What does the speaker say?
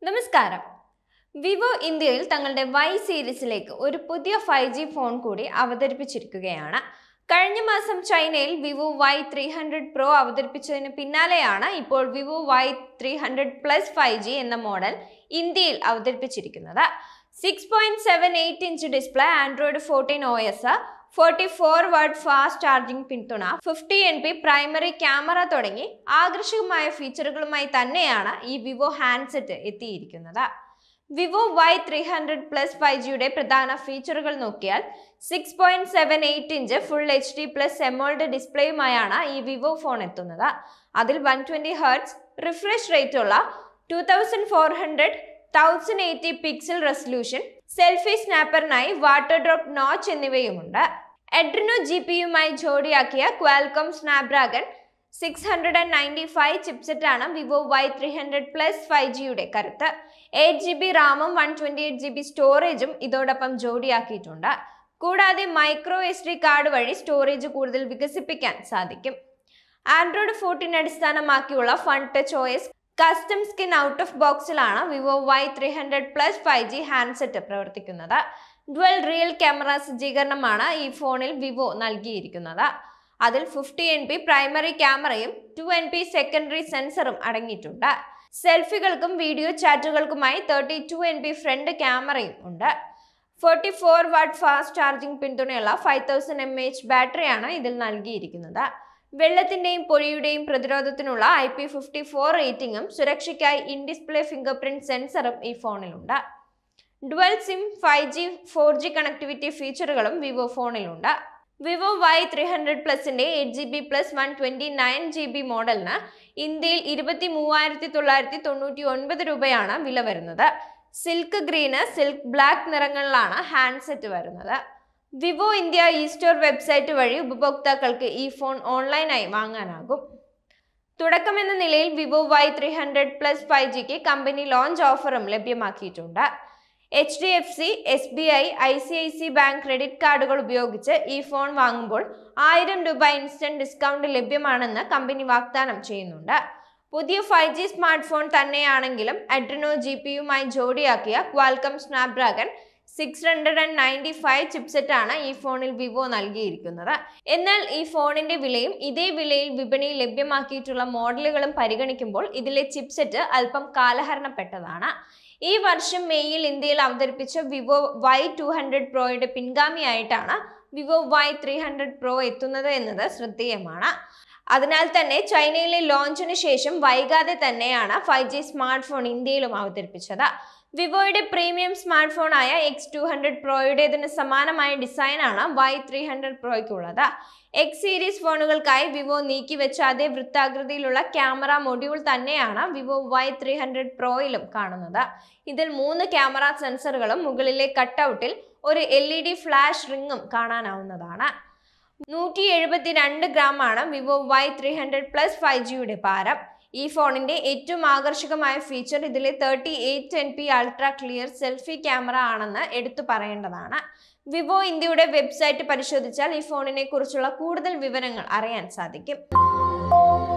നമസ്കാരം വിവോ ഇന്ത്യയിൽ തങ്ങളുടെ വൈ സീരീസിലേക്ക് ഒരു പുതിയ ഫൈവ് ജി ഫോൺ കൂടി അവതരിപ്പിച്ചിരിക്കുകയാണ് കഴിഞ്ഞ മാസം ചൈനയിൽ Vivo Y three hundred Pro അവതരിപ്പിച്ചതിന് പിന്നാലെയാണ് ഇപ്പോൾ Vivo Y three hundred plus five G എന്ന മോഡൽ ഇന്ത്യയിൽ അവതരിപ്പിച്ചിരിക്കുന്നത് six point seven eight inch display Android fourteen O S forty four watt fast charging പിന്തുണ fifty M P primary camera തുടങ്ങി ആകർഷകമായ ഫീച്ചറുകളുമായി തന്നെയാണ് ഈ വിവോ ഹാൻഡ്സെറ്റ് എത്തിയിരിക്കുന്നത് Vivo Y three hundred plus five ജിയുടെ പ്രധാന ഫീച്ചറുകൾ നോക്കിയാൽ six point seven eight inch full H D plus AMOLED ഡിസ്പ്ലേയുമായാണ് ഈ വിവോ ഫോൺ എത്തുന്നത് അതിൽ one twenty hertz refresh rate ഉള്ള two thousand four hundred thousand eighty pixel resolution selfie സ്നാപ്പറിനായി വാട്ടർ ഡ്രോപ്പ് നോച്ച് എന്നിവയുമുണ്ട് എഡ്രിനോ ജി പിയുമായി ജോഡിയാക്കിയ Qualcomm Snapdragon six hundred and ninety five chipset ആണ് Vivo Y three hundred plus five ജിയുടെ കരുത്ത് eight G B റാമും one twenty eight G B സ്റ്റോറേജും ഇതോടൊപ്പം ജോഡിയാക്കിയിട്ടുണ്ട് കൂടാതെ മൈക്രോ എസ് ഡി കാർഡ് വഴി സ്റ്റോറേജ് കൂടുതൽ വികസിപ്പിക്കാൻ സാധിക്കും ആൻഡ്രോയിഡ് ഫോർട്ടീൻ അടിസ്ഥാനമാക്കിയുള്ള Funtouch O S custom skin out of ബോക്സിലാണ് Vivo Y three hundred plus five G handset പ്രവർത്തിക്കുന്നത് ഡ്വൽ റിയൽ ക്യാമറ സജ്ജീകരണമാണ് ഈ ഫോണിൽ വിവോ നൽകിയിരിക്കുന്നത് അതിൽ ഫിഫ്റ്റി എൻ പി പ്രൈമറി ക്യാമറയും ടു എൻ പി സെക്കൻഡറി സെൻസറും അടങ്ങിയിട്ടുണ്ട് സെൽഫികൾക്കും വീഡിയോ ചാറ്റുകൾക്കുമായി thirty two M P front ക്യാമറയും ഉണ്ട് forty four watt fast charging പിന്തുണയുള്ള ഫൈവ് തൗസൻഡ് എം എച്ച് ബാറ്ററിയാണ് ഇതിൽ നൽകിയിരിക്കുന്നത് വെള്ളത്തിന്റെയും പൊടിയുടെയും പ്രതിരോധത്തിനുള്ള ഐ പി ഫിഫ്റ്റി ഫോർ റേറ്റിംഗും സുരക്ഷയ്ക്കായി ഇൻ ഡിസ്പ്ലേ ഫിംഗർ പ്രിന്റ് സെൻസറും ഈ ഫോണിലുണ്ട് dual SIM five G four G connectivity ഫീച്ചറുകളും വിവോ ഫോണിലുണ്ട് വിവോ വൈ ത്രീ ഹൺഡ്രഡ് പ്ലസിന്റെ eight G B plus one twenty nine G B മോഡലിന് ഇന്ത്യയിൽ ഇരുപത്തി മൂവായിരത്തി തൊള്ളായിരത്തി തൊണ്ണൂറ്റി ഒൻപത് രൂപയാണ് വില വരുന്നത് സിൽക്ക് ഗ്രീന് സിൽക്ക് ബ്ലാക്ക് നിറങ്ങളിലാണ് ഹാൻഡ്സെറ്റ് വരുന്നത് Vivo India e store website വഴി ഉപഭോക്താക്കൾക്ക് ഈ ഫോൺ ഓൺലൈനായി വാങ്ങാനാകും തുടക്കമെന്ന നിലയിൽ Vivo Y three hundred plus five ജിക്ക് കമ്പനി ലോഞ്ച് ഓഫറും ലഭ്യമാക്കിയിട്ടുണ്ട് H D F C S B I I C I C bank credit കാർഡുകൾ ഉപയോഗിച്ച് ഈ ഫോൺ വാങ്ങുമ്പോൾ ആയിരം രൂപ ഇൻസ്റ്റന്റ് ഡിസ്കൗണ്ട് ലഭ്യമാണെന്ന് കമ്പനി വാഗ്ദാനം ചെയ്യുന്നുണ്ട് പുതിയ ഫൈവ് ജി സ്മാർട്ട് ഫോൺ തന്നെയാണെങ്കിലും അഡ്രിനോ ജി പിയുമായി ജോഡിയാക്കിയ Qualcomm Snapdragon six hundred and ninety five chipset ആണ് ഈ ഫോണിൽ വിവോ നൽകിയിരിക്കുന്നത് എന്നാൽ ഈ ഫോണിന്റെ വിലയും ഇതേ വിലയിൽ വിപണിയിൽ ലഭ്യമാക്കിയിട്ടുള്ള മോഡലുകളും പരിഗണിക്കുമ്പോൾ ഇതിലെ ചിപ്സെറ്റ് അല്പം കാലഹരണപ്പെട്ടതാണ് ഈ വർഷം മെയ്യിൽ ഇന്ത്യയിൽ അവതരിപ്പിച്ച വിവോ വൈ ടു ഹൺഡ്രഡ് പ്രോയുടെ പിൻഗാമിയായിട്ടാണ് Vivo Y three hundred Pro എത്തുന്നത് എന്നത് ശ്രദ്ധേയമാണ് അതിനാൽ തന്നെ ചൈനയിലെ ലോഞ്ചിന് ശേഷം വൈകാതെ തന്നെയാണ് ഫൈവ് ജി സ്മാർട്ട് ഫോൺ ഇന്ത്യയിലും അവതരിപ്പിച്ചത് വിവോയുടെ പ്രീമിയം സ്മാർട്ട് ഫോണായ എക്സ് ടു ഹൺഡ്രഡ് പ്രോയുടേതിന് സമാനമായ ഡിസൈനാണ് വൈ ത്രീ ഹൺഡ്രഡ് പ്രോയ്ക്കുള്ളത് എക്സ് സീരീസ് ഫോണുകൾക്കായി വിവോ നീക്കിവെച്ച അതേ വൃത്താകൃതിയിലുള്ള ക്യാമറ മൊഡ്യൂൾ തന്നെയാണ് വിവോ വൈ ത്രീ ഹൺഡ്രഡ് പ്രോയിലും കാണുന്നത് ഇതിൽ മൂന്ന് ക്യാമറ സെൻസറുകളും മുകളിലെ കട്ടൗട്ടിൽ ഒരു എൽ ഇ ഡി ഫ്ലാഷ് റിങ്ങും കാണാനാവുന്നതാണ് നൂറ്റി എഴുപത്തിരണ്ട് ഗ്രാം ആണ് Vivo Y three hundred plus five ജിയുടെ ഭാരം ഈ ഫോണിന്റെ ഏറ്റവും ആകർഷകമായ ഫീച്ചർ ഇതിലെ thirty eight M P ultra clear selfie camera ആണെന്ന് എടുത്തു പറയേണ്ടതാണ് വിവോ ഇന്ത്യയുടെ വെബ്സൈറ്റ് പരിശോധിച്ചാൽ ഈ ഫോണിനെ കുറിച്ചുള്ള കൂടുതൽ വിവരങ്ങൾ അറിയാൻ സാധിക്കും